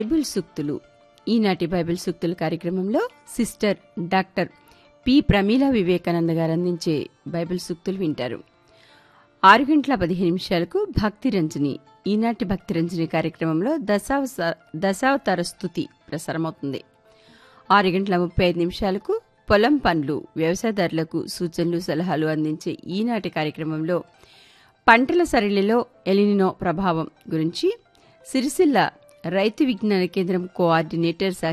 Bible సూక్తులు ఈనాటి Bible సూక్తులు కార్యక్రమంలో sister doctor P Pramila Vivekananda గారు అందించే బైబిల్ సూక్తులు వింటారు ఆరు గంటల పదిహేను నిమిషాలకు భక్తి రంజని ఈనాటి భక్తి రంజని కార్యక్రమంలో దశావస దశావతార స్థుతి ప్రసారమవుతుంది ఆరు గంటల ముప్పై ఐదు నిమిషాలకు పొలం పనులు వ్యవసాయదారులకు సూచనలు సలహాలు అందించే ఈనాటి కార్యక్రమంలో పంటల సరళిలో ఎలినినో ప్రభావం గురించి సిరిసిల్ల రైతు విజ్ఞాన కేంద్రం కోఆర్డినేటర్